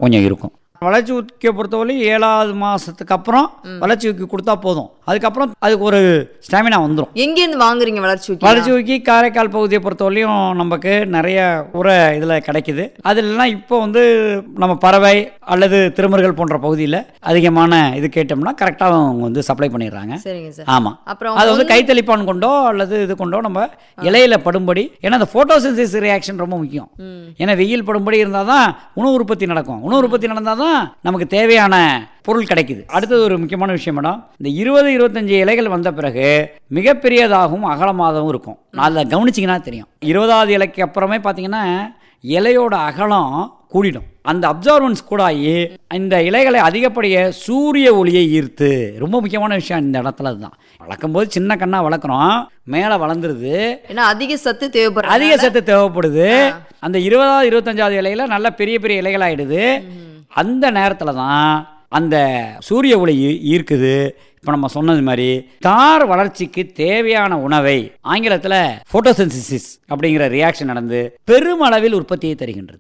கொஞ்சம் இருக்கும் வளர்ச்சி ஊக்கியை பொறுத்தவரை ஏழாவது மாதத்துக்கு அப்புறம் வளர்ச்சி ஊக்கி கொடுத்தா போதும் அதுக்கப்புறம் அதுக்கு ஒரு ஸ்டாமினா வந்துடும் எங்கேருந்து வாங்குறீங்க வளர்ச்சி ஊக்கி வளர்ச்சி ஊக்கி காரைக்கால் பகுதியை பொறுத்தவரையும் நமக்கு நிறைய உர இதில் கிடைக்குது அதுலலாம் இப்போ வந்து நம்ம பறவை அல்லது திருமருகல் போன்ற பகுதியில் அதிகமான இது கேட்டோம்னா கரெக்டாக அவங்க வந்து சப்ளை பண்ணிடுறாங்க சரிங்க சார் ஆமாம் அப்புறம் அது வந்து கைத்தளிப்பான் கொண்டோ அல்லது இது கொண்டோ நம்ம இலையில படும்படி ஏன்னா அந்த ஃபோட்டோசிந்தசிஸ் ரியாக்ஷன் ரொம்ப முக்கியம் ஏன்னா வெயில் படும்படி இருந்தால் தான் உணவு உற்பத்தி நடக்கும் உணவு உற்பத்தி நடந்தால் தான் நமக்கு தேவையான பொருள் கிடைக்குது அடுத்தது ஒரு முக்கியமான விஷயம் மேடம் இந்த இருபது இருபத்தஞ்சு இலைகள் வந்த பிறகு மிகப்பெரியதாகவும் அகலமாகவும் இருக்கும் நான் அதை கவனிச்சிங்கன்னா தெரியும் இருபதாவது இலைக்கு அப்புறமே பார்த்தீங்கன்னா இலையோட அகலம் கூடிடும் அந்த அப்சர்வன்ஸ் கூட ஆகி இந்த இலைகளை அதிகப்படிய சூரிய ஒளியை ஈர்த்து ரொம்ப முக்கியமான விஷயம் இந்த இடத்துல அதுதான் வளர்க்கும் போது சின்ன கண்ணா வளர்க்குறோம் மேலே வளர்ந்துருது ஏன்னா அதிக சத்து தேவைப்படுறது அதிக சத்து தேவைப்படுது அந்த இருபதாவது இருபத்தஞ்சாவது இலையில நல்ல பெரிய பெரிய இலைகளாயிடுது அந்த நேரத்தில் தான் அந்த சூரிய ஒளி ஈ- ஈர்க்குது இப்போ நம்ம சொன்னது மாதிரி தார் வளர்ச்சிக்கு தேவையான உணவை ஆங்கிலத்தில் ஃபோட்டோசிந்தசிஸ் அப்படிங்கிற ரியாக்ஷன் நடந்து பெருமளவில் உற்பத்தியை தருகின்றது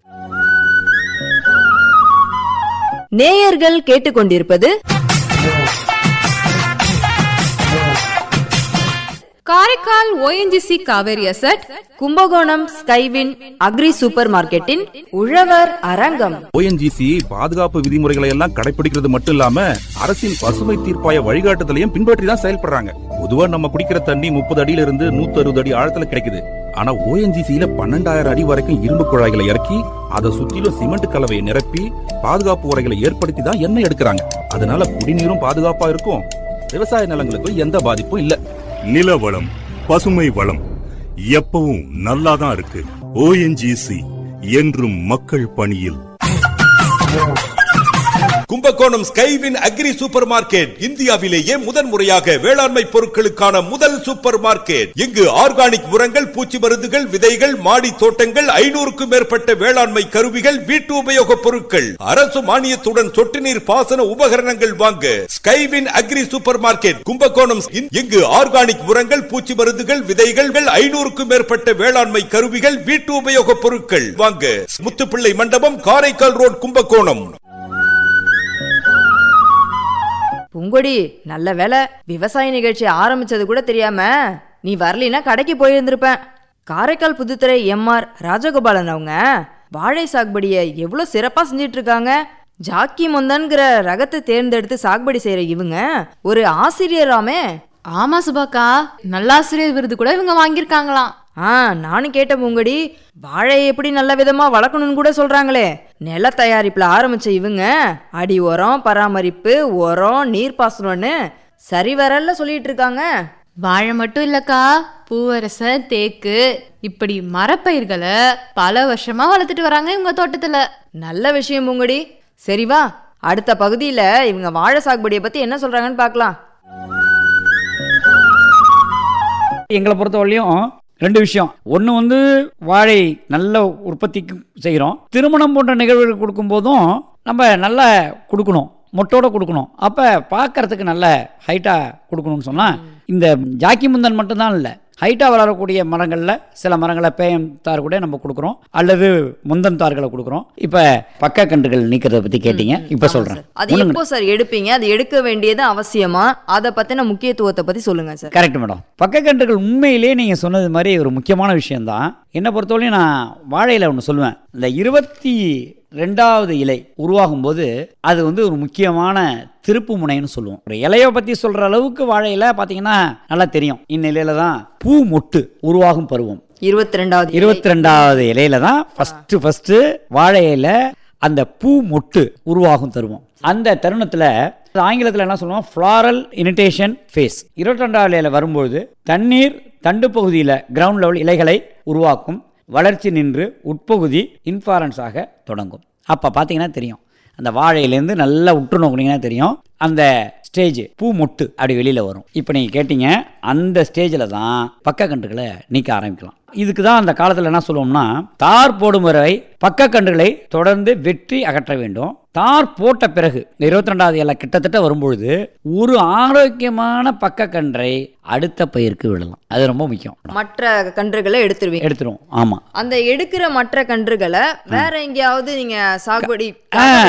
நேயர்கள் கேட்டுக்கொண்டிருப்பது Karaikal ONGC Kaveri asset Kumbakonam Skywin agri super மார்க்கெட்டின் உழவர் அரங்கம் ஓஎன்ஜிசி பாதுகாப்பு விதிமுறைகளை எல்லாம் கடைபிடிக்கிறது மட்டும் இல்லாம அரசின் பசுமை தீர்ப்பாய வழிகாட்டுதலையும் பின்பற்றி தான் செயல்படுறாங்க பொதுவா நம்ம குடிக்கிற தண்ணி முப்பது அடியில இருந்து நூத்தி அறுபது அடி ஆழத்துல கிடைக்குது ஆனா ஓஎன்ஜிசியில பன்னெண்டாயிரம் அடி வரைக்கும் இரும்பு குழாய்களை இறக்கி அதை சுத்திலும் சிமெண்ட் கலவையை நிரப்பி பாதுகாப்பு உரைகளை ஏற்படுத்தி தான் எண்ணெய் எடுக்கிறாங்க அதனால குடிநீரும் பாதுகாப்பா இருக்கும் விவசாய நிலங்களுக்கும் எந்த பாதிப்பும் இல்ல நில வளம் பசுமை வளம் எப்பவும் நல்லாதான் இருக்கு ஓஎன்ஜிசி என்றும் மக்கள் பணியில் Kumbakonam Skywin agri super market இந்தியாவிலேயே முதன் முறையாக வேளாண்மை பொருட்களுக்கான முதல் சூப்பர் மார்க்கெட் இங்கு ஆர்கானிக் உரங்கள் பூச்சி மருந்துகள் விதைகள் மாடி தோட்டங்கள் ஐநூறுக்கும் மேற்பட்ட வேளாண்மை கருவிகள் வீட்டு உபயோக பொருட்கள் அரசு மானியத்துடன் சொட்டு நீர் பாசன உபகரணங்கள் வாங்க Skywin agri super market Kumbakonam இங்கு ஆர்கானிக் உரங்கள் பூச்சி மருந்துகள் விதைகள் ஐநூறுக்கும் மேற்பட்ட வேளாண்மை கருவிகள் வீட்டு உபயோக பொருட்கள் வாங்க முத்துப்பிள்ளை மண்டபம் காரைக்கால் ரோட் கும்பகோணம் பூங்கொடி நல்ல வேலை விவசாய நிகழ்ச்சி ஆரம்பிச்சது கூட தெரியாம நீ வரலினா கடைக்கு போயிருந்திருப்பேன் காரைக்கால் புதுத்துறை எம்ஆர் ராஜகோபாலன் அவங்க வாழை சாகுபடியை எவ்வளோ சிறப்பாக செஞ்சிட்டு இருக்காங்க ஜாக்கி முந்தன்கிற ரகத்தை தேர்ந்தெடுத்து சாகுபடி செய்கிற இவங்க ஒரு ஆசிரியராமே ஆமா சுபாக்கா நல்லாசிரியர் விருது கூட இவங்க வாங்கியிருக்காங்களாம் ஆ நானும் கேட்ட பூங்கொடி வாழையை எப்படி நல்ல விதமா வளர்க்கணும்னு கூட சொல்றாங்களே நில தயாரிப்புல ஆரம்பிச்ச இவங்க அடி உரம் பராமரிப்பு உரம் நீர்ப்பாசனம்னு சரிவரல்ல சொல்லிட்டு இருக்காங்க வாழை மட்டும் இல்லக்கா பூவரச தேக்கு இப்படி மரப்பயிர்களை பல வருஷமா வளர்த்துட்டு வராங்க இவங்க தோட்டத்துல நல்ல விஷயம் பூங்கொடி சரி வா அடுத்த பகுதியில இவங்க வாழை சாகுபடியை பத்தி என்ன சொல்றாங்கன்னு பார்க்கலாம் எங்களை பொறுத்தவரையிலையும் ரெண்டு விஷயம் ஒன்று வந்து வாழை நல்ல உற்பத்திக்கு செய்கிறோம் திருமணம் போன்ற நிகழ்வுகள் கொடுக்கும்போதும் நம்ம நல்லா கொடுக்கணும் மொட்டோட கொடுக்கணும் அப்போ பார்க்கறதுக்கு நல்ல ஹைட்டாக கொடுக்கணும்னு சொன்னால் இந்த ஜாக்கி முந்தன் மட்டும்தான் இல்லை ஹைட்டாக வளரக்கூடிய மரங்களில் சில மரங்களை பேயம் தார் கூட நம்ம கொடுக்குறோம் அல்லது முந்தன் தார்களை கொடுக்குறோம் இப்போ பக்க கன்றுகள் நீக்கிறத பற்றி கேட்டீங்க இப்போ சொல்கிறேன் அது எப்போ சார் எடுப்பீங்க அது எடுக்க வேண்டியது அவசியமா அதை பத்தின முக்கியத்துவத்தை பத்தி சொல்லுங்க சார் கரெக்ட் மேடம் பக்கக்கன்றுகள் உண்மையிலேயே நீங்கள் சொன்னது மாதிரி ஒரு முக்கியமான விஷயம்தான் என்னை பொறுத்தவரையும் நான் வாழையில் ஒன்று சொல்லுவேன் இந்த இருபத்தி ரெண்டாவது இலை உருவாகும் போது அது வந்து ஒரு முக்கியமான திருப்பு முனைன்னு சொல்லுவோம் ஒரு இலையை பற்றி சொல்கிற அளவுக்கு வாழை இலை பார்த்தீங்கன்னா நல்லா தெரியும் இந்நிலையில தான் பூ மொட்டு உருவாகும் பருவம் இருபத்தி ரெண்டாவது இருபத்தி ரெண்டாவது இலையில தான் ஃபஸ்ட்டு ஃபஸ்ட்டு வாழை இலையில அந்த பூ மொட்டு உருவாகும் தருவோம் அந்த தருணத்தில் ஆங்கிலத்தில் என்ன சொல்லுவோம் ஃப்ளாரல் இனிட்டேஷன் ஃபேஸ் இருபத்தி ரெண்டாவது இலையில வரும்பொழுது தண்ணீர் தண்டு பகுதியில் கிரவுண்ட் லெவல் இலைகளை உருவாக்கும் வளர்ச்சி நின்று உட்பகுதி இன்ஃபாரன்ஸ் ஆக தொடங்கும் அப்போ பார்த்தீங்கன்னா தெரியும் அந்த வாழையிலேருந்து நல்லா உற்று நோக்குனீங்கன்னா தெரியும் அந்த ஸ்டேஜ் பூ மொட்டு அப்படி வெளியில் வரும் இப்போ நீங்கள் கேட்டீங்க அந்த ஸ்டேஜில் தான் பக்கக்கன்றுகளை நீக்க ஆரம்பிக்கலாம் இதுக்கு தான் அந்த காலத்தில் என்ன சொல்லுவோம்னா தார் போடும் வரை பக்கக்கன்றுகளை தொடர்ந்து வெற்றி அகற்ற வேண்டும் தார் போட்ட பிறகு இந்த இருபத்தி ரெண்டாவது இலை கிட்டத்தட்ட வரும்பொழுது ஒரு ஆரோக்கியமான பக்கக்கன்றை அடுத்த பயிருக்கு விடலாம் அது ரொம்ப முக்கியம் மற்ற கன்றுகளை எடுத்துருவீங்க எடுத்துருவோம் ஆமாம் அந்த எடுக்கிற மற்ற கன்றுகளை வேற எங்கேயாவது நீங்க சாகுபடி ஆ,